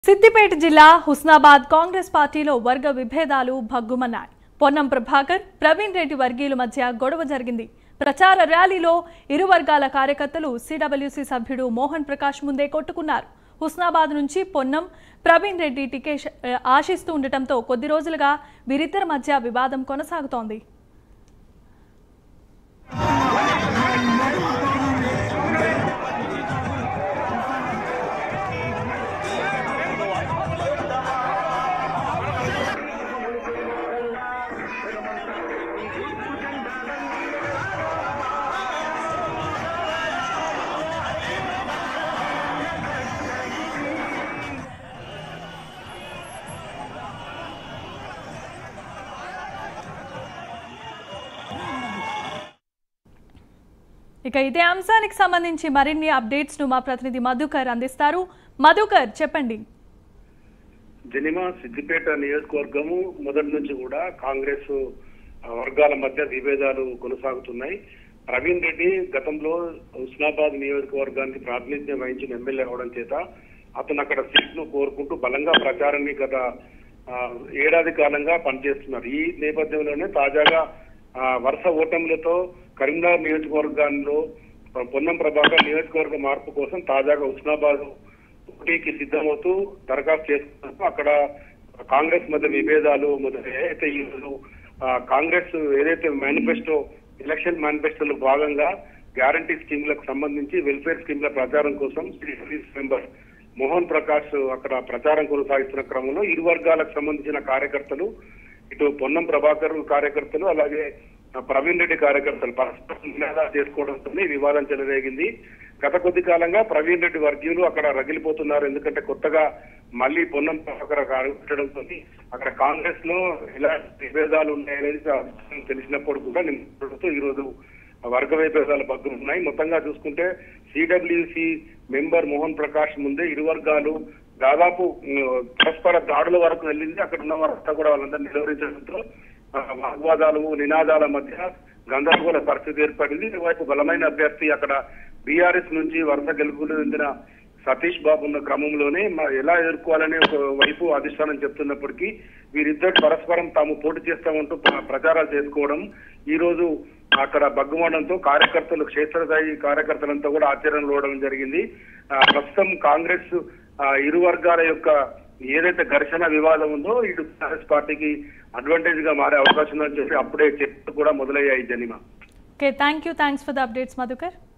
సిద్దిపేట జిల్లా హుస్నాబాద్ కాంగ్రెస్ పార్టీలో వర్గ విభేదాలు భగ్గుమన్నాయి పొన్నం ప్రభాకర్ ప్రవీణ్ రెడ్డి వర్గీయుల మధ్య గొడవ జరిగింది ప్రచార ర్యాలీలో ఇరు వర్గాల కార్యకర్తలు సిడబ్ల్యూసీ సభ్యుడు మోహన్ ప్రకాష్ ముందే కొట్టుకున్నారు హుస్నాబాద్ నుంచి పొన్నం ప్రవీణ్ రెడ్డి టికెట్ ఆశిస్తూ ఉండటంతో కొద్ది రోజులుగా వీరిద్దరి మధ్య వివాదం కొనసాగుతోంది ఇక ఇదే అంశానికి సంబంధించి మరిన్ని అప్డేట్స్ ను మా ప్రతినిధి మధుకర్ అందిస్తారు మధుకర్ చెప్పండి జనిమా సిద్దిపేట నియోజకవర్గము మొదటి నుంచి కూడా కాంగ్రెస్ ఆ, వర్గాల మధ్య విభేదాలు కొనసాగుతున్నాయి ప్రవీణ్ రెడ్డి గతంలో హుస్నాబాద్ నియోజకవర్గానికి ప్రాతినిధ్యం వహించిన ఎమ్మెల్యే అవడం చేత అతను అక్కడ సీట్ ను కోరుకుంటూ బలంగా ప్రచారాన్ని గత ఆ, ఏడాది కాలంగా పనిచేస్తున్నారు ఈ నేపథ్యంలోనే తాజాగా ఆ, వరుస ఓటములతో కరీంనగర్ నియోజకవర్గాల్లో పొన్నం ప్రభాకర్ నియోజకవర్గ మార్పు కోసం తాజాగా హుస్నాబాద్ పోటీకి సిద్ధమవుతూ దరఖాస్తు చేసుకున్నప్పుడు అక్కడ కాంగ్రెస్ మధ్య విభేదాలు మొదలు అయితే ఈ రోజు ఆ, కాంగ్రెస్ ఏదైతే మేనిఫెస్టో ఎలక్షన్ మేనిఫెస్టోలో భాగంగా గ్యారంటీ స్కీమ్లకు సంబంధించి వెల్ఫేర్ స్కీమ్ల ప్రచారం కోసం సిడిసిఎస్ మెంబర్ మోహన్ ప్రకాష్ అక్కడ ప్రచారం కొనసాగిస్తున్న క్రమంలో ఇరు వర్గాలకు సంబంధించిన కార్యకర్తలు ఇటు పొన్నం ప్రభాకర్ కార్యకర్తలు అలాగే ఆ, ప్రవీణ్ రెడ్డి కార్యకర్తలు పరస్పరం నినాదాలు చేసుకోవడంతో ఈ వివాదం చెలరేగింది గత కొద్ది కాలంగా ప్రవీణ్ రెడ్డి వర్గీయులు అక్కడ రగిలిపోతున్నారు ఎందుకంటే కొత్తగా మళ్ళీ పొన్నం ప్రభాకర్ అడుగుతడంతో అక్కడ కాంగ్రెస్ లో ఎలాంటి విభేదాలు ఉన్నాయనేది తెలిసినప్పుడు కూడా నిన్నతో ఈ రోజు వర్గ విభేదాలు బగ్గున్నాయి మొత్తంగా చూసుకుంటే సిడబ్ల్యూసి మెంబర్ మోహన్ ప్రకాష్ ముందే ఇరు వర్గాలు దాదాపు ఉమ్, పరస్పర దాడుల వరకు వెళ్ళింది అక్కడ ఉన్న వారంతా కూడా వాళ్ళందరినీ నిలువరించడంతో ఆ, వాగ్వాదాలు నినాదాల మధ్య గందరగోళ పరిస్థితి ఏర్పడింది ఇటువైపు బలమైన అభ్యర్థి అక్కడ బీఆర్ఎస్ నుంచి వరుస గెలుపులు చెందిన సతీష్ బాబు ఉన్న క్రమంలోనే మ- ఎలా ఎదుర్కోవాలని ఒక వైపు అధిష్టానం చెప్తున్నప్పటికీ వీరిద్దరు పరస్పరం తాము పోటీ చేస్తామంటూ ప్ర- ప్రచారాలు చేసుకోవడం ఈ రోజు అక్కడ బగ్గుమడంతో కార్యకర్తలు క్షేత్రస్థాయి కార్యకర్తలంతా కూడా ఆశ్చర్యం లోవడం జరిగింది ఆ, ప్రస్తుతం కాంగ్రెస్ ఆ, ఇరు వర్గాల యొక్క ఏదైతే ఘర్షణ వివాదం ఉందో ఇటు కాంగ్రెస్ పార్టీకి అడ్వాంటేజ్ గా మారే అవకాశం ఉందని చెప్పి అప్పుడే చర్చలు కూడా మొదలయ్యాయి జనిమా okay thank you thanks for the updates Madhukar